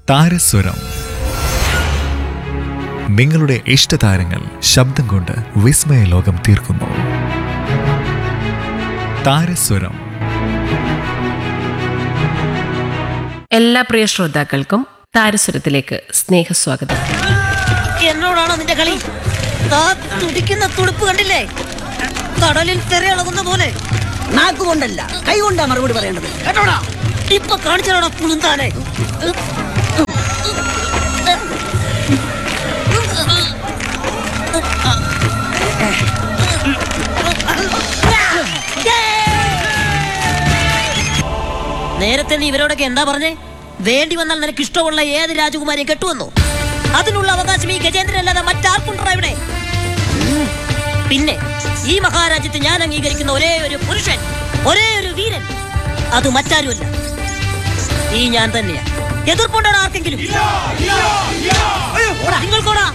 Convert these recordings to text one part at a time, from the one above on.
താരസ്വരം നിങ്ങളുടെ ഇഷ്ടതാരങ്ങൾ ശബ്ദം കൊണ്ട് വിസ്മയ ലോകം തീർക്കുന്നു താരസ്വരം എല്ലാ പ്രിയ ശ്രോതാക്കൾക്കും താരസ്വരത്തിലേക്ക് സ്നേഹസ്വാഗതം എന്നോടാണോ നിന്റെ കളി താ തുടിക്കുന്ന തുടുപ്പ് കണ്ടില്ലേ കടലിൽ തിരയിളകുന്ന പോലെ നാക്കുകൊണ്ടല്ല കൈകൊണ്ടാ മറുപടി പറയേണ്ടത് കേട്ടോടാ ഇപ്പൊ കാണിച്ചോടാ പുളുന്താനെ നേരത്തെ നീ ഇവരോടൊക്കെ എന്താ പറഞ്ഞേ വേണ്ടി വന്നാൽ നിനക്ക് ഇഷ്ടമുള്ള ഏത് രാജകുമാരിയെ കെട്ടുവന്നോ അതിനുള്ള അവകാശം ഈ ഗജേന്ദ്രനല്ലാതെ മറ്റാർക്കുണ്ടോ ഇവിടെ ഉം. പിന്നെ ഈ മഹാരാജ്യത്ത് ഞാൻ അംഗീകരിക്കുന്ന ഒരേ ഒരു പുരുഷൻ ഒരേ ഒരു വീരൻ അത് മറ്റാരുമല്ല ഈ ഞാൻ തന്നെയാ എതിർപ്പുണ്ടോ ആർക്കെങ്കിലും ഓടാ, നിങ്ങൾക്കോടാ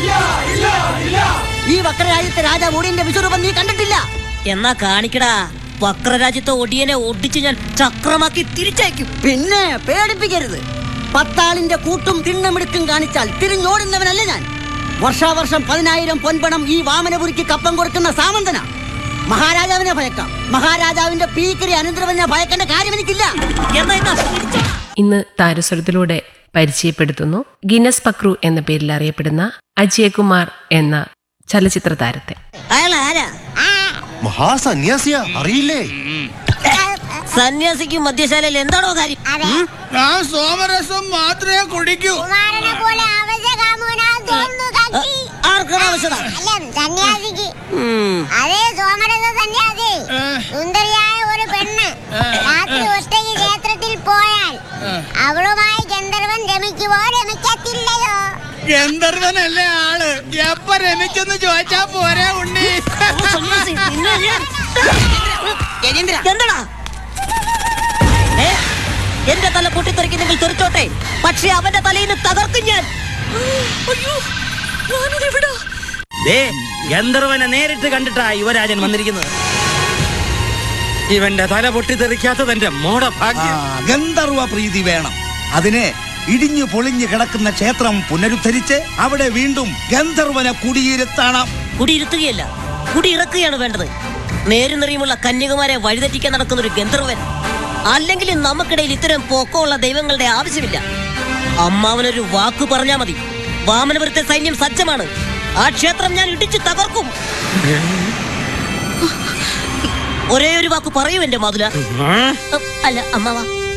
ഈ വക്രരാജ്യത്തെ രാജാവ് ഒടിയന്റെ വിശ്വരൂപം നീ കണ്ടിട്ടില്ല എന്നാ കാണിക്കടാ വക്രരാജ്യത്തെ ഒടിയനെ ഒടിച്ച് ഞാൻ ചക്രമാക്കി തിരിച്ചയക്കും പിന്നെ പേടിപ്പിക്കരുത് പത്താളിന്റെ കൂട്ടും തിണ്ണമിടുക്കും കാണിച്ചാൽ തിരിഞ്ഞോടുന്നവനല്ല ഞാൻ വർഷാവർഷം പതിനായിരം പൊൻപണം ഈ വാമനപുരിക്ക് കപ്പം കൊടുക്കുന്ന സാമന്തന മഹാരാജാവിനെ ഭയക്കാം മഹാരാജാവിന്റെ പീക്കരി അനന്തരവനെ ഭയക്കേണ്ട കാര്യം എനിക്കില്ല എന്നാ എന്നാ തിരിച്ചോ. ഇന്ന് താരസ്വരത്തിലൂടെ പരിചയപ്പെടുത്തുന്നു ഗിന്നസ് പക്രു എന്ന പേരിൽ അറിയപ്പെടുന്ന അജയകുമാർ എന്ന ചലച്ചിത്ര താരത്തെ അയാൾ ആരാ മഹാസന്യാസിയ അറിയില്ലേ സന്യാസിക്കും മദ്യശാലയിൽ എന്താണോ കാര്യം ഉം? ഞാൻ സോമരസം മാത്രമേ കുടിക്കൂ കുമാരനെ പോലെ ആവശ്യകാമുകനാണെന്ന് തോന്നുന്നു കക്ഷി. ആർക്കാണ് ആവശ്യത അല്ല, സന്യാസിക്ക്. ഉം. അതേ സോമരസ സന്യാസി സുന്ദരിയായ ഒരു പെണ്ണ് രാത്രി ഒറ്റയ്ക്ക് ക്ഷേത്രത്തിൽ പോയാൽ അവളുമായി ഗന്ധർവൻ രമിക്കുവോ രമിക്കത്തില്ലയോ ഗന്ധർവനല്ലേ ആള് എപ്പ രമിച്ചെന്ന് ചോദിച്ചാ പോരെ ഉണ്ണി ഓ, സന്യാസി, നിന്നെ ഞാൻ- എന്താടാ ഏ? എന്റെ തല പൊട്ടിത്തെറിക്കുന്നെങ്കിൽ തെറിച്ചോട്ടെ പക്ഷെ അവന്റെ തലയിൽ നിന്ന് തകർക്കും ഞാൻ അയ്യോ ഞാനിതെവിടാ ദേ ഗന്ധർവനെ നേരിട്ട് കണ്ടിട്ടാ യുവരാജൻ വന്നിരിക്കുന്നത് ഇവന്റെ തല പൊട്ടിത്തെറിക്കാത്തത് എന്റെ മോട ഭാഗ്യം ഗന്ധർവ പ്രീതി വേണം അതിന് ഇടിഞ്ഞു പൊളിഞ്ഞു കിടക്കുന്ന ക്ഷേത്രം പുനരുദ്ധരിച്ച് അവിടെ വീണ്ടും ഗന്ധർവനെ കുടിയിരുത്തണം കുടിയിരുത്തുകയല്ല കുടിയിറക്കുകയാണ് വേണ്ടത് നേരുനിറിയുമുള്ള കന്യകുമാരെ വഴിതെറ്റിക്കാൻ നടക്കുന്ന ഒരു ഗന്ധർവൻ അല്ലെങ്കിൽ നമുക്കിടയിൽ ഇത്തരം പൊക്കമുള്ള ദൈവങ്ങളുടെ ആവശ്യമില്ല അമ്മാവനൊരു വാക്ക് പറഞ്ഞാ മതി വാമനപുരത്തെ സൈന്യം സജ്ജമാണ് ആ ക്ഷേത്രം ഞാൻ ഇടിച്ചു തകർക്കും ഒരേ ഒരു വാക്ക് പറയൂ എന്റെ മാതുല അല്ല അമ്മാവ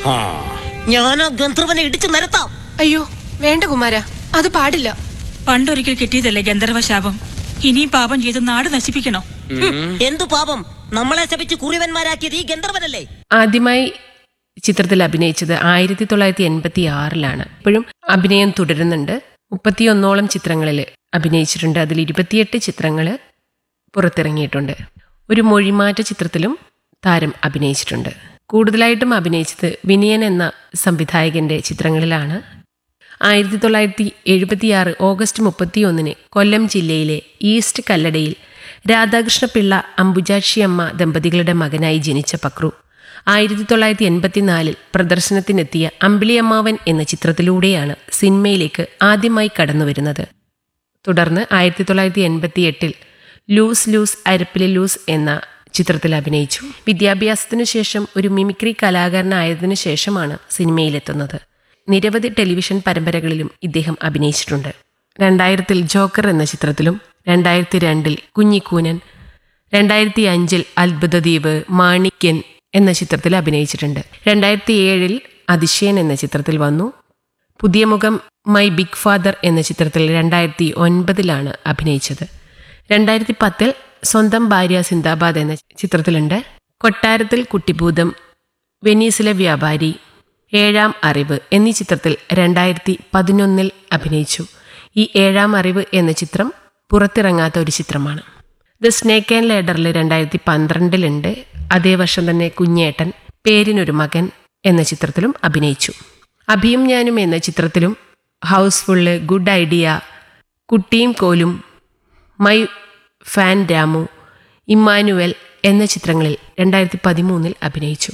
ഞാൻ ആ ഗന്ധർവനെ ഇടിച്ചു നിരത്താം അയ്യോ വേണ്ട കുമാര അത് പാടില്ല പണ്ടൊരിക്കൽ കിട്ടിയതല്ലേ ഗന്ധർവ ശാപം ഇനിയും പാപം ചെയ്ത് നാട് നശിപ്പിക്കണോ എന്തു പാപം നമ്മളെ ശപിച്ച് കുറിവന്മാരാക്കിയത് ഈ ഗന്ധർവനല്ലേ ആദ്യമായി ചിത്രത്തിൽ അഭിനയിച്ചത് ആയിരത്തി തൊള്ളായിരത്തി എൺപത്തി ആറിലാണ് ഇപ്പോഴും അഭിനയം തുടരുന്നുണ്ട് മുപ്പത്തിയൊന്നോളം ചിത്രങ്ങളിൽ അഭിനയിച്ചിട്ടുണ്ട് അതിൽ ഇരുപത്തിയെട്ട് ചിത്രങ്ങൾ പുറത്തിറങ്ങിയിട്ടുണ്ട് ഒരു മൊഴിമാറ്റ ചിത്രത്തിലും താരം അഭിനയിച്ചിട്ടുണ്ട് കൂടുതലായിട്ടും അഭിനയിച്ചത് വിനയൻ എന്ന സംവിധായകന്റെ ചിത്രങ്ങളിലാണ് ആയിരത്തി തൊള്ളായിരത്തി എഴുപത്തിയാറ് ഓഗസ്റ്റ് മുപ്പത്തിയൊന്നിന് കൊല്ലം ജില്ലയിലെ ഈസ്റ്റ് കല്ലടയിൽ രാധാകൃഷ്ണപിള്ള അംബുജാക്ഷിയമ്മ ദമ്പതികളുടെ മകനായി ജനിച്ച പക്രു ആയിരത്തി തൊള്ളായിരത്തി എൺപത്തിനാലിൽ പ്രദർശനത്തിനെത്തിയ അമ്പിളിയമ്മാവൻ എന്ന ചിത്രത്തിലൂടെയാണ് സിനിമയിലേക്ക് ആദ്യമായി കടന്നുവരുന്നത് തുടർന്ന് ആയിരത്തി തൊള്ളായിരത്തി എൺപത്തി എട്ടിൽ ലൂസ് ലൂസ് അരപ്പിലെ ലൂസ് എന്ന ചിത്രത്തിൽ അഭിനയിച്ചു വിദ്യാഭ്യാസത്തിനു ശേഷം ഒരു മിമിക്രി കലാകാരനായതിനു ശേഷമാണ് സിനിമയിലെത്തുന്നത് നിരവധി ടെലിവിഷൻ പരമ്പരകളിലും ഇദ്ദേഹം അഭിനയിച്ചിട്ടുണ്ട് രണ്ടായിരത്തിൽ ജോക്കർ എന്ന ചിത്രത്തിലും രണ്ടായിരത്തി രണ്ടിൽ കുഞ്ഞിക്കൂനൻ രണ്ടായിരത്തി അഞ്ചിൽ അത്ഭുതദ്വീപ് മാണിക്യൻ എന്ന ചിത്രത്തിൽ അഭിനയിച്ചിട്ടുണ്ട് രണ്ടായിരത്തി ഏഴിൽ അതിശയൻ എന്ന ചിത്രത്തിൽ വന്നു പുതിയ മുഖം മൈ ബിഗ് ഫാദർ എന്ന ചിത്രത്തിൽ രണ്ടായിരത്തി ഒൻപതിലാണ് അഭിനയിച്ചത് രണ്ടായിരത്തി പത്തിൽ സ്വന്തം ഭാര്യ സിന്ദാബാദ് എന്ന ചിത്രത്തിലുണ്ട് കൊട്ടാരത്തിൽ കുട്ടിഭൂതം വെനീസിലെ വ്യാപാരി ഏഴാം അറിവ് എന്നീ ചിത്രത്തിൽ രണ്ടായിരത്തി പതിനൊന്നിൽ അഭിനയിച്ചു ഈ ഏഴാം അറിവ് എന്ന ചിത്രം പുറത്തിറങ്ങാത്ത ഒരു ചിത്രമാണ് ദ സ്നേക്ക് ആൻഡ് ലേഡറിൽ രണ്ടായിരത്തി പന്ത്രണ്ടിലുണ്ട് അതേ വർഷം തന്നെ കുഞ്ഞേട്ടൻ പേരിനൊരു മകൻ എന്ന ചിത്രത്തിലും അഭിനയിച്ചു അഭിയും ഞാനും എന്ന ചിത്രത്തിലും ഹൗസ്ഫുള്ള് ഗുഡ് ഐഡിയ കുട്ടിയും കോലും മൈ ഫാൻ രാമു ഇമ്മാനുവൽ എന്ന ചിത്രങ്ങളിൽ രണ്ടായിരത്തി പതിമൂന്നിൽ അഭിനയിച്ചു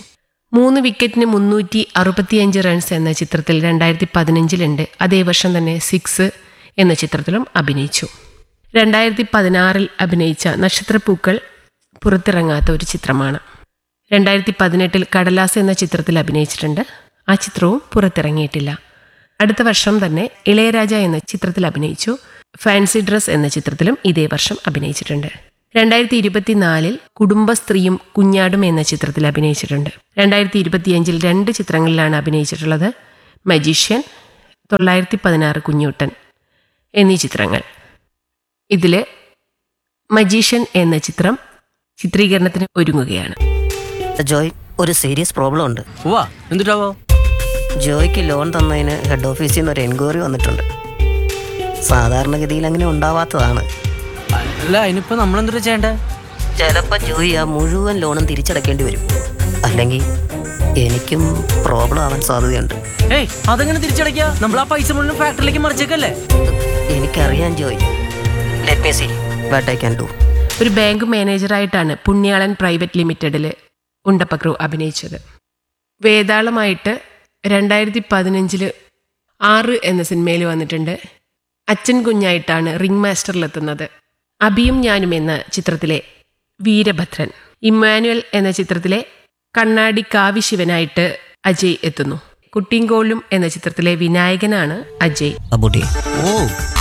മൂന്ന് വിക്കറ്റിന് മുന്നൂറ്റി അറുപത്തിയഞ്ച് റൺസ് എന്ന ചിത്രത്തിൽ രണ്ടായിരത്തി പതിനഞ്ചിലുണ്ട് അതേ വർഷം തന്നെ സിക്സ് എന്ന ചിത്രത്തിലും അഭിനയിച്ചു രണ്ടായിരത്തി പതിനാറിൽ അഭിനയിച്ച നക്ഷത്രപ്പൂക്കൾ പുറത്തിറങ്ങാത്ത ഒരു ചിത്രമാണ് രണ്ടായിരത്തി പതിനെട്ടിൽ കടലാസ് എന്ന ചിത്രത്തിൽ അഭിനയിച്ചിട്ടുണ്ട് ആ ചിത്രവും പുറത്തിറങ്ങിയിട്ടില്ല അടുത്ത വർഷം തന്നെ ഇളയരാജ എന്ന ചിത്രത്തിൽ അഭിനയിച്ചു ഫാൻസി ഡ്രസ് എന്ന ചിത്രത്തിലും ഇതേ വർഷം അഭിനയിച്ചിട്ടുണ്ട് രണ്ടായിരത്തി ഇരുപത്തിനാലിൽ കുടുംബസ്ത്രീയും കുഞ്ഞാടും എന്ന ചിത്രത്തിൽ അഭിനയിച്ചിട്ടുണ്ട് രണ്ടായിരത്തി ഇരുപത്തിയഞ്ചിൽ രണ്ട് ചിത്രങ്ങളിലാണ് അഭിനയിച്ചിട്ടുള്ളത് മജീഷ്യൻ തൊള്ളായിരത്തി പതിനാറ് കുഞ്ഞൂട്ടൻ എന്നീ ചിത്രങ്ങൾ ഇതിൽ മജീഷ്യൻ എന്ന ചിത്രം ചിത്രീകരണത്തിന് ഒരുങ്ങുകയാണ് ജോയ് ഒരു സീരിയസ് പ്രോബ്ലം ഉണ്ട് വാ എന്തിട്ടാവോ ജോയ്ക്ക് ലോൺ തന്നതിന് ഹെഡ് ഓഫീസിൽ നിന്ന് ഒരു എൻക്വയറി വന്നിട്ടുണ്ട് സാധാരണഗതിയിൽ അങ്ങനെ ഉണ്ടാവാത്തതാണ് അല്ല അതിനിപ്പോ നമ്മളെന്താ ചെയ്യണ്ടേ ചിലപ്പോൾ ജോയി ആ മുഴുവൻ ലോണും തിരിച്ചടക്കേണ്ടി വരും അല്ലെങ്കിൽ എനിക്കും പ്രോബ്ലം ആവാൻ സാധ്യതയുണ്ട് ഏയ് അതെങ്ങനെ തിരിച്ചടയ്ക്കാ നമ്മൾ ആ പൈസ മുഴുവൻ ഫാക്ടറിയിലേക്ക് മറിച്ചേക്കല്ലേ എനിക്കറിയാൻ Joy let me see what I can do ഒരു ബാങ്ക് മാനേജറായിട്ടാണ് പുണ്യാളൻ പ്രൈവറ്റ് ലിമിറ്റഡിൽ ഉണ്ടപ്പക്രു അഭിനയിച്ചത് വേതാളമായിട്ട് രണ്ടായിരത്തി പതിനഞ്ചിൽ ആറ് എന്ന സിനിമയിൽ വന്നിട്ടുണ്ട് അച്ഛൻ കുഞ്ഞായിട്ടാണ് റിംഗ് മാസ്റ്ററിലെത്തുന്നത് അഭിയും ഞാനും എന്ന ചിത്രത്തിലെ വീരഭദ്രൻ ഇമ്മാനുവൽ എന്ന ചിത്രത്തിലെ കണ്ണാടി കാവി ശിവനായിട്ട് അജയ് എത്തുന്നു കുട്ടിങ്കോളും എന്ന ചിത്രത്തിലെ വിനായകനാണ് അജയ് അബൂട്ടി ഓ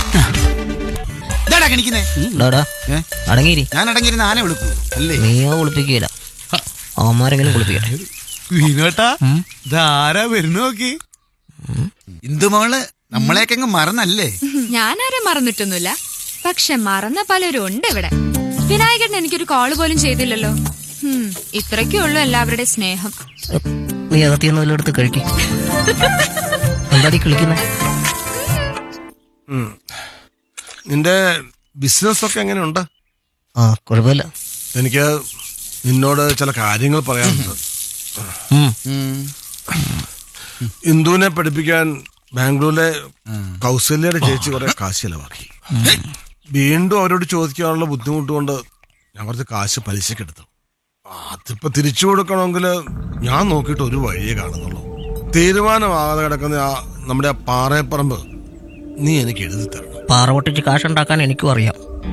ഇതാടാ കണിക്കുന്നേ അടങ്ങിയിരി ഞാൻ അടങ്ങിയിരുന്ന ആന വിളിക്കൂ അല്ലേ നീയോ കുളിപ്പിക്കുകയില്ല അവന്മാരെങ്കിലും കുളിപ്പിക്കട്ടെ വിനോട്ടാ ഇതാരാ വരുന്നു നോക്കി ഇന്ദുമോള് നമ്മളെയൊക്കെ അങ്ങ് മറന്നല്ലേ ഞാനാരെ മറന്നിട്ടൊന്നുമില്ല പക്ഷെ മറന്ന പലരും ഉണ്ട് ഇവിടെ വിനായകൻ എനിക്കൊരു കോള് പോലും ചെയ്തില്ലല്ലോ ഹും, ഇത്രയ്ക്കേ ഉള്ളൂ എല്ലാവരുടെ സ്നേഹം നീ അകത്തിയൊന്നും വല്ലയിടത്ത് കഴിക്കും എന്താടി കളിക്കുന്നേ നിന്റെ ബിസിനസ് ഒക്കെ എങ്ങനെയുണ്ട് ആ കുഴപ്പമില്ല എനിക്ക് നിന്നോട് ചില കാര്യങ്ങൾ പറയാനുണ്ട് ഇന്ദുവിനെ പഠിപ്പിക്കാൻ ബാംഗ്ലൂരിലെ കൗസല്യയുടെ ചേച്ചി കുറെ കാശ് ചെലവാക്കി വീണ്ടും അവരോട് ചോദിക്കാനുള്ള ബുദ്ധിമുട്ട് കൊണ്ട് ഞാൻ കുറച്ച് കാശ് പലിശക്കെടുത്തു അതിപ്പോ തിരിച്ചു കൊടുക്കണമെങ്കിൽ ഞാൻ നോക്കിയിട്ട് ഒരു വഴിയേ കാണുന്നുള്ളൂ തീരുമാനമാകാതെ കിടക്കുന്ന ആ നമ്മുടെ ആ പാറയപ്പറമ്പ് നീ എനിക്ക് എഴുതി തരണം പാറ പൊട്ടിച്ച് കാശുണ്ടാക്കാൻ എനിക്കും അറിയാം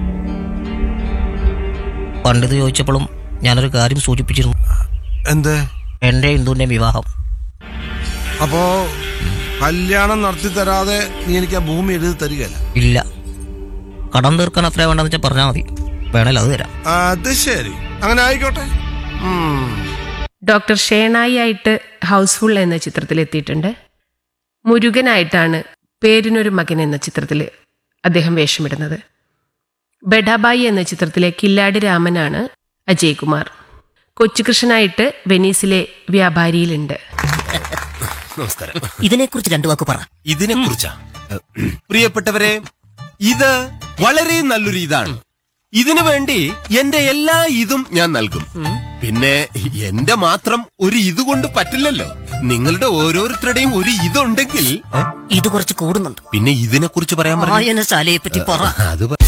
പണ്ടിത് ചോദിച്ചപ്പോഴും ഞാനൊരു കാര്യം സൂചിപ്പിച്ചിരുന്നു എന്തേ എന്റെ ഇന്ദുവിന്റെ വിവാഹം അപ്പോ കല്യാണം നടത്തി തരാതെ നീ എനിക്ക് ആ ഭൂമി എഴുതി തരികയല്ല ഇല്ല കടം തീർക്കാൻ അത്ര വേണ്ടെന്ന് വെച്ചാൽ പറഞ്ഞാൽ മതി വേണേൽ അത് തരാം അത് ശരി അങ്ങനെ ആയിക്കോട്ടെ ഉം. ഡോക്ടർ ഷേണായി ആയിട്ട് ഹൗസ്ഫുൾ എന്ന ചിത്രത്തിൽ എത്തിയിട്ടുണ്ട് മുരുകനായിട്ടാണ് പേരിനൊരു മകൻ എന്ന ചിത്രത്തിൽ അദ്ദേഹം വേഷമിടുന്നത് ബഡാബായി എന്ന ചിത്രത്തിലെ കില്ലാടി രാമനാണ് അജയ് കുമാർ കൊച്ചുകൃഷ്ണനായിട്ട് വെനീസിലെ വ്യാപാരിയിലുണ്ട് നമസ്കാരം ഇതിനെക്കുറിച്ച് രണ്ടു വാക്ക് പറ ഇതിനെ കുറിച്ചാ പ്രിയപ്പെട്ടവരെ ഇത് വളരെ നല്ലൊരു ഇതാണ് ഇതിനു വേണ്ടി എന്റെ എല്ലാ ഇതും ഞാൻ നൽകും പിന്നെ എന്റെ മാത്രം ഒരു ഇത് കൊണ്ട് പറ്റില്ലല്ലോ നിങ്ങളുടെ ഓരോരുത്തരുടെയും ഒരു ഇതുണ്ടെങ്കിൽ ഏ? ഇത് കുറച്ച് കൂടുന്നുണ്ട് പിന്നെ ഇതിനെ കുറിച്ച് പറയാൻ പറഞ്ഞു വായനശാലയെ പറ്റി പറ അത് പ-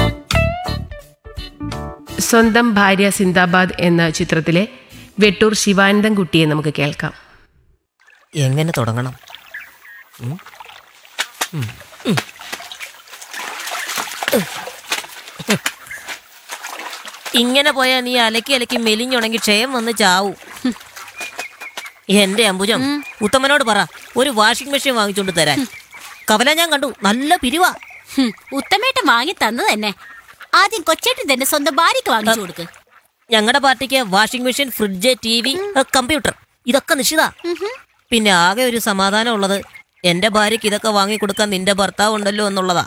സ്വന്തം ഭാര്യ സിന്ദാബാദ് എന്ന ചിത്രത്തിലെ വെട്ടൂർ ശിവാനന്ദൻ കുട്ടിയെ നമുക്ക് കേൾക്കാം എങ്ങനെ തുടങ്ങണം ഇങ്ങനെ പോയാ നീ അലക്കി അലക്കി മെലിഞ്ഞുണങ്ങി ക്ഷയം വന്ന് ചാവൂ എന്റെ അമ്പുജം ഉത്തമനോട് പറ ഒരു വാഷിംഗ് മെഷീൻ വാങ്ങിച്ചോണ്ട് തരാൻ കവല ഞാൻ കണ്ടു നല്ല പിരിവാ ഉത്തമേട്ടൻ വാങ്ങി തന്നു തന്നെ ആദ്യം കൊച്ചേട്ടൻ തന്നെ സ്വന്തം ഭാര്യക്ക് വാങ്ങിച്ചു കൊടുക്ക് ഞങ്ങളുടെ പാർട്ടിക്ക് washing machine fridge T V computer ഇതൊക്കെ നിശ്ചിത പിന്നെ ആകെ ഒരു സമാധാനം ഉള്ളത് എന്റെ ഭാര്യക്ക് ഇതൊക്കെ വാങ്ങിക്കൊടുക്കാൻ നിന്റെ ഭർത്താവ് ഉണ്ടല്ലോ എന്നുള്ളതാ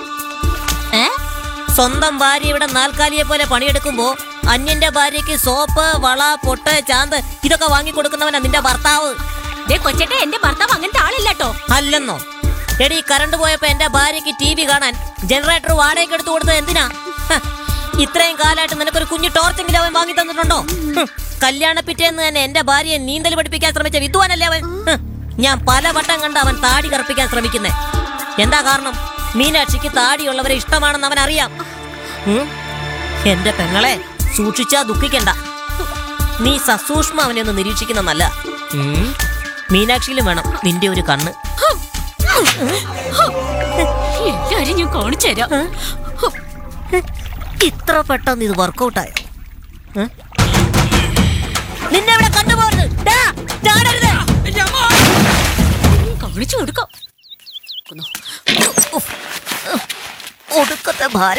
സ്വന്തം ഭാര്യ ഇവിടെ നാൽക്കാലിയെ പോലെ പണിയെടുക്കുമ്പോ അന്യന്റെ ഭാര്യക്ക് സോപ്പ് വള പൊട്ട് ചാന്ത് ഇതൊക്കെ വാങ്ങിക്കൊടുക്കുന്നവനാ നിന്റെ ഭർത്താവ് കൊച്ചേട്ടൻ എന്റെ ഭർത്താവ് അങ്ങനത്തെ ആളില്ലട്ടോ അല്ലെന്നോ എടി കറണ്ട് പോയപ്പോ എന്റെ ഭാര്യക്ക് ടി വി കാണാൻ ജനറേറ്റർ വാടകയ്ക്ക് എടുത്തു കൊടുത്തത് എന്തിനാ ഹ, ഇത്രയും കാലമായിട്ട് നിനക്കൊരു കുഞ്ഞു ടോർച്ചെങ്കിലും അവൻ വാങ്ങി തന്നിട്ടുണ്ടോ ഹും, കല്യാണ പിറ്റേന്ന് തന്നെ എന്റെ ഭാര്യയെ നീന്തൽ പഠിപ്പിക്കാൻ ശ്രമിച്ച വിദ്വാനല്ലേ അവൻ ഹ്, ഞാൻ പല വട്ടം കണ്ട അവൻ താടി കറുപ്പിക്കാൻ ശ്രമിക്കുന്നേ എന്താ കാരണം മീനാക്ഷിക്ക് താടിയുള്ളവരെ ഇഷ്ടമാണെന്ന് അവൻ അറിയാം ഉം, എന്റെ പെങ്ങളെ സൂക്ഷിച്ചാ ദുഃഖിക്കണ്ട നീ സസൂക്ഷ്മം അവനെ ഒന്ന് നിരീക്ഷിക്കുന്ന നല്ല ഉം. മീനാക്ഷിയിലും വേണം നിന്റെ ഒരു കണ്ണ് എല്ലാരും ഞാൻ കാണിച്ചു തരാം ഇത്ര പെട്ടെന്ന് ഇത് വർക്കൗട്ടായോ നിന്നെ ഇവിടെ കണ്ടുപോകരുത് ഡാ, ചാടരുത്. കാണിച്ചു കൊടുക്കാം ഉഫ്. ഒടുക്കത്തെ ഭാര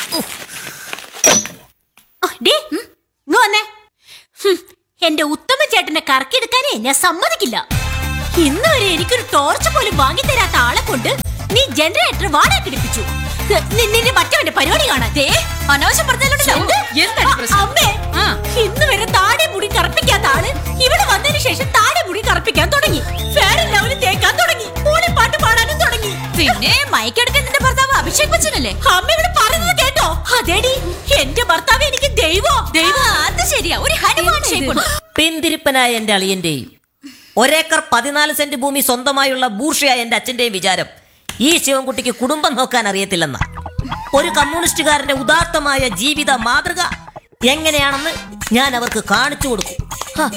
ആ, ഡീ, ഉം, ഇങ്ങ് വന്നേ ഹും, എന്റെ ഉത്തമ ചേട്ടനെ കറക്കിയെടുക്കാനേ ഞാൻ സമ്മതിക്കില്ല ഇന്ന് വരെ എനിക്കൊരു ടോർച്ച് പോലും വാങ്ങിത്തരാത്ത ആളെ കൊണ്ട് നീ ജനറേറ്റർ വാടക പിടിപ്പിച്ചു നിന്നെ മറ്റവന്റെ പരിപാടി കാണാൻ ദേ, അനാവശ്യം പറഞ്ഞാലുണ്ടല്ലോ ആ, അമ്മേ ഇന്ന് വരെ താടി മുടി കറുപ്പിക്കാത്ത ആള് ഇവിടെ വന്നതിന് ശേഷം താടി മുടി കറുപ്പിക്കാൻ തുടങ്ങി ഫെയർ ലവല് തേക്കാൻ തുടങ്ങി മൂളി പാട്ട് പാടാനും തുടങ്ങി പിന്നെ മയക്കെടുക്കാൻ നിന്റെ ഭർത്താവ് അഭിഷേക് ബച്ചനല്ലേ അമ്മ ഇവിടെ പറയുന്നത് കേട്ടോ അതേടി എന്റെ ഭർത്താവ് എനിക്ക് ദൈവോ ദൈവം അത് ശരിയാ ഒരു ഹനുമാൻ ഷേപ്പ് പിന്തിരിപ്പനായ എന്റെ അളിയന്റെയും ഒരേക്കർ പതിനാല് സെന്റ് ഭൂമി സ്വന്തമായുള്ള ബൂർഷയായ എന്റെ അച്ഛന്റെയും വിചാരം ഈ ശിവൻകുട്ടിക്ക് കുടുംബം നോക്കാൻ അറിയത്തില്ലെന്ന ഒരു കമ്മ്യൂണിസ്റ്റുകാരന്റെ ഉദാത്തമായ ജീവിത മാതൃക എങ്ങനെയാണെന്ന് ഞാൻ അവർക്ക് കാണിച്ചു കൊടുക്കും ഹ,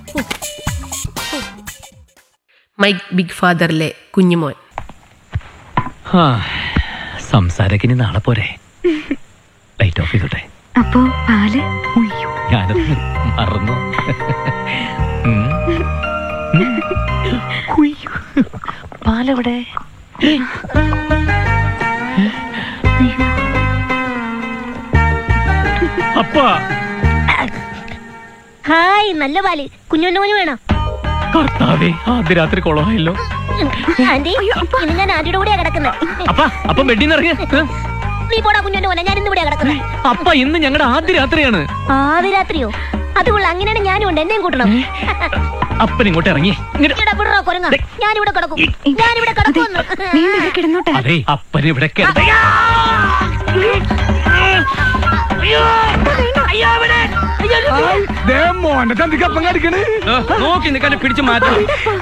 മൈക്ക് ബിഗ് ഫാദറിലെ കുഞ്ഞുമോൻ സംസാരക്ക് ഇനി നാളെ പോരെ ലൈറ്റ് ഓഫ് ചെയ്തോട്ടെ അപ്പോ പാല് ഞാനത് മറന്നു ഉം. ഉം. ഉയ്യോ. പാലെവിടെ അപ്പാ ഹായ് നല്ല പാല് കുഞ്ഞുണ്ണ കുഞ്ഞു വേണോ കർത്താവേ ആദ്യ രാത്രി കൊളമായല്ലോ ആന്റി ഇന്ന് ഞാൻ ആന്റിയുടെ കൂടെയാ കിടക്കുന്നത് അപ്പ അപ്പം വെഡിന്ന് ഇറങ്ങി നീ പോടാ കുഞ്ഞുണ്ണ പോലെ ഞാൻ ഇന്ന് ഇവിടെയാ കിടക്കുന്നത് അപ്പ ഇന്ന് ഞങ്ങളുടെ ആദ്യ രാത്രിയാണ് ആദ്യ രാത്രിയോ അതുകൊള്ള അങ്ങനെയാണ് ഞാനും ഉണ്ട് എന്നെയും കൂട്ടണം അപ്പൻ ഇങ്ങോട്ട് ഇറങ്ങി ഇങ്ങട്. എടാ, വിടറാ കൊരങ്ങ ഞാനിവിടെ കിടക്കും ഞാനിവിടെ കിടക്കുമെന്ന് കിടന്നോട്ടെ അതെ അപ്പൻ ഇവിടെ കിടന്ന് മോന്റെ ചന്തിക്കപ്പം കടിക്കണേ നോക്കി നിൽക്കാൻ പിടിച്ചു മാറ്റണം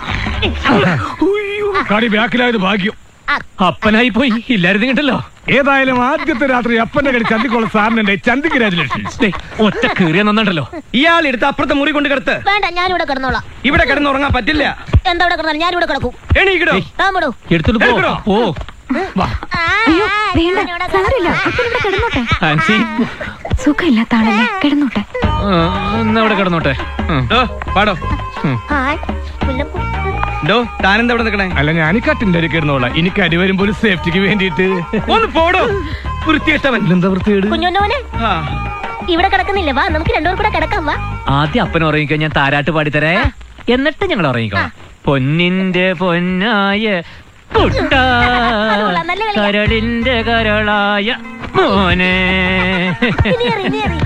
കടി ബാക്കിലായത് ഭാഗ്യം അപ്പനായി പോയി ഇല്ലായിരുന്നു കേട്ടല്ലോ ഏതായാലും ആദ്യത്തെ രാത്രി അപ്പന്റെ കടി ചന്തിക്കുള്ള സാറിനെ ചന്തിക്ക് രാജലക്ഷ്മി ഒറ്റ കീറിയ നന്നുണ്ടല്ലോ ഇയാൾ എടുത്ത് അപ്പുറത്തെ മുറി കൊണ്ട് കിടത്ത് വേണ്ട ഞാനിവിടെ കിടന്നോളാം ഇവിടെ കിടന്നുറങ്ങാൻ പറ്റില്ല എന്താ ഇവിടെ കിടന്നാലും ഞാനിവിടെ കിടക്കും എണീക്കിടോ താമടോ എടുത്തിട്ട് പോ എടുക്കണോ? പോ അയ്യോ വേണ്ട സാറില്ല അപ്പനിവിടെ കിടന്നോട്ടെ ആൻസി സുഖമില്ലാത്ത ആളല്ലേ കിടന്നോട്ടെ ആ, എന്നാ അവിടെ കിടന്നോട്ടെ ഉം. ഡോ, പാടോ ഹായ് മുല്ലപ്പൂ ഡോ താനെന്താ ഇവിടെ നിൽക്കണേ അല്ല ഞാൻ ഈ കട്ടിന്റെ അരി കിടന്നോളാം എനിക്ക് അടി വരുമ്പോ ഒരു സേഫ്റ്റിക്ക് വേണ്ടിയിട്ട് ഒന്ന് പോടോ വൃത്തികെട്ടവൻ എന്താ വൃത്തികേട് കുഞ്ഞുണ്ണോനെ ആ ഇവിടെ കിടക്കുന്നില്ലേ വാ നമുക്ക് രണ്ടുപേർ കൂടെ കിടക്കാം വാ ആദ്യം അപ്പൻ ഉറങ്ങിക്കോ ഞാൻ താരാട്ട് പാടിത്തരേ എന്നിട്ട് ഞങ്ങൾ ഉറങ്ങിക്കോളാം പൊന്നിന്റെ പൊന്നായ കുട്ട അത് കൊള്ളാം, നല്ല കളിയാ. കരളിന്റെ കരളായ മോനെ ഇനി എറി, ഇനി എറി.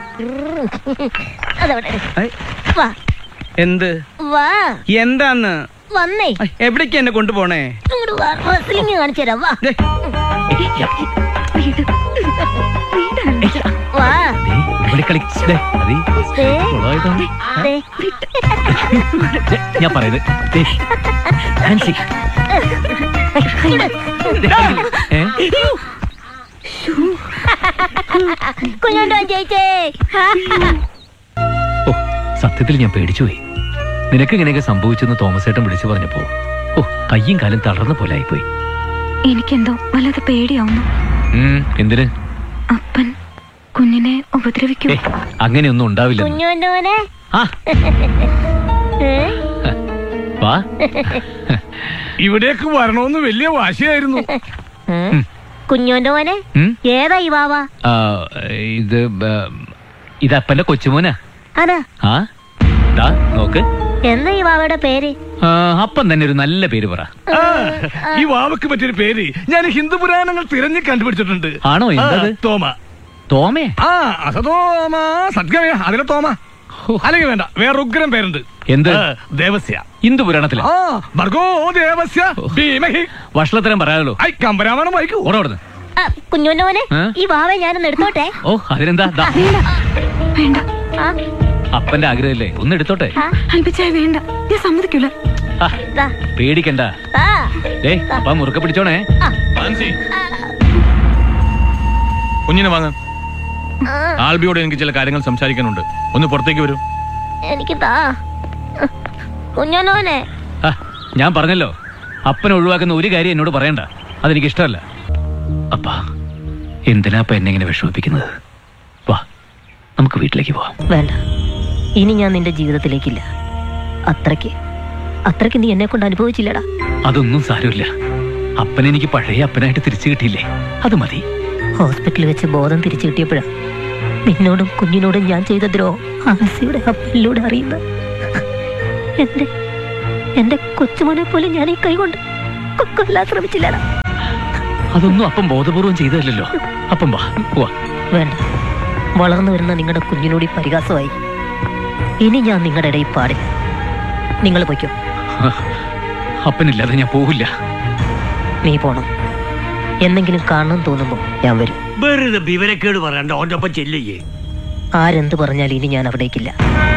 അതവിടെ ഇട്. ഐ, വാ എന്ത് വാ എന്താന്ന് വന്നേ ഐ, എവിടേക്കാ എന്നെ കൊണ്ടുപോണേ ഇങ്ങോട്ട് വാ റെസ്ലിംഗ് കാണിച്ചു തരാം വാ ദേ, വാ ദേ, ഇവിടെ കളി ദേ, അതീ, ദേ. കുളമായതാണ്. ദേ. ദേ, ഞാൻ പറയുന്നത് ദേ, ആൻസി. ദേ, ഏ? കുഞ്ഞോണ്ടോ ജയിച്ചേ ഓ സത്യത്തിൽ ഞാൻ പേടിച്ചുപോയി നിനക്ക് ഇങ്ങനെയൊക്കെ സംഭവിച്ചെന്ന് തോമസ് ഏട്ടൻ വിളിച്ചു പറഞ്ഞപ്പോ ഓ കയ്യും കാലും തളർന്ന പോലെ ആയിപ്പോയി എനിക്കെന്തോ വല്ലാതെ പേടിയാവുന്നു ഉം, എന്തിന് അപ്പൻ കുഞ്ഞിനെ ഉപദ്രവിക്കും ഏ അങ്ങനെയൊന്നും ഉണ്ടാവില്ല കുഞ്ഞോണ്ടോനെ ആ വാ ഇവിടേക്ക് വരണമെന്ന് വലിയ വാശിയായിരുന്നു കുഞ്ഞോണ്ടോനെ ഉം? ഏതാ ഈ വാവ ആ, ഇത് ബ, ഇത് അപ്പന്റെ കൊച്ചുമോനാ അതാ ആ ദാ നോക്ക് എന്താ ഈ വാവയുടെ പേര് ആ, അപ്പൻ തന്നെ ഒരു നല്ല പേര് പറ ആ, ഈ വാവക്ക് പറ്റിയൊരു പേര് ഞാൻ ഹിന്ദു പുരാണങ്ങൾ തിരഞ്ഞു കണ്ടുപിടിച്ചിട്ടുണ്ട് ആണോ എന്തത് ആ, തോമ തോമേ ആ അസതോമ സദ്ഗമയ അതിലെ തോമ അല്ലെങ്കിൽ വേണ്ട വേറെ ഉഗ്രം പേരുണ്ട് എന്ത് ആ, ദേവസ്യ ഹിന്ദു പുരാണത്തില് ആ ഭർഗോ ദേവസ്യ ഭീമഹി വഷളത്തരം പറയാമല്ലോ ഐ കമ്പരാമാനം വായിക്കൂ ഓടോടുന്നു ആ, കുഞ്ഞോണ്ടോനെ ഏ? ഈ വാവ ഞാനൊന്ന് എടുത്തോട്ടെ ഓ അതിനെന്താ ദാ, വേണ്ട ആ, അപ്പന്റെ ആഗ്രഹമല്ലേ ഒന്ന് എടുത്തോട്ടെ ആ, അൽപ്പിച്ചായ വേണ്ട ഞാൻ സമ്മതിക്കൂല ആ, ദാ, പേടിക്കണ്ട ആ, ഏ അപ്പ മുറുക്കെ പിടിച്ചോണേ ആ, ഫാൻസി കുഞ്ഞിനെ വാങ്ങ ആ, ആൽബിയോട് എനിക്ക് ചില കാര്യങ്ങൾ സംസാരിക്കാനുണ്ട് ഒന്ന് പുറത്തേക്ക് വരൂ എനിക്ക് താ കുഞ്ഞനോനെ ആ, ഞാൻ പറഞ്ഞല്ലോ അപ്പനെ ഒഴിവാക്കുന്ന ഒരു കാര്യം എന്നോട് പറയണ്ട അതെനിക്ക് ഇഷ്ടമല്ല അപ്പാ എന്തിനാ അപ്പ എന്നെ ഇങ്ങനെ വിഷമിപ്പിക്കുന്നത് വാ നമുക്ക് വീട്ടിലേക്ക് പോവാം വേണ്ട ഇനി ഞാൻ നിന്റെ ജീവിതത്തിലേക്കില്ല അത്രയ്ക്ക് അത്രയ്ക്ക് നീ എന്നെ കൊണ്ട് അനുഭവിച്ചില്ലടാ അതൊന്നും സാരമില്ല അപ്പനെ എനിക്ക് പഴയ അപ്പനായിട്ട് തിരിച്ചു കിട്ടിയില്ലേ അത് മതി ഹോസ്പിറ്റലിൽ വെച്ച് ബോധം തിരിച്ചു കിട്ടിയപ്പോഴാ നിന്നോടും കുഞ്ഞിനോടും ഞാൻ ചെയ്ത ദ്രോഹം ആൻസിയുടെ അപ്പനിലൂടെ അറിയുന്നത് എന്റെ എന്റെ കൊച്ചുമോനെ പോലും ഞാൻ ഈ കൈകൊണ്ട് കൊ- കൊല്ലാൻ ശ്രമിച്ചില്ലടാ അതൊന്നും അപ്പം ബോധപൂർവം ചെയ്തതല്ലോ അപ്പം വാ പോവാ വേണ്ട വളർന്നു വരുന്ന നിങ്ങളുടെ കുഞ്ഞിനോട് ഈ പരിഹാസമായി ഇനി ഞാൻ നിങ്ങളുടെ ഇടയിൽ പാടില്ല നിങ്ങൾ പൊയ്ക്കോ അപ്പനില്ലാതെ ഞാൻ പോവില്ല നീ പോണം എന്തെങ്കിലും കാണണം തോന്നുമ്പോ ഞാൻ വരും വെറുതെ വിവരക്കേട് പറയണ്ട ഓന്റെ ഒപ്പം ചെല്ലിയേ ആരെന്ത് പറഞ്ഞാൽ ഇനി ഞാൻ അവിടേക്കില്ല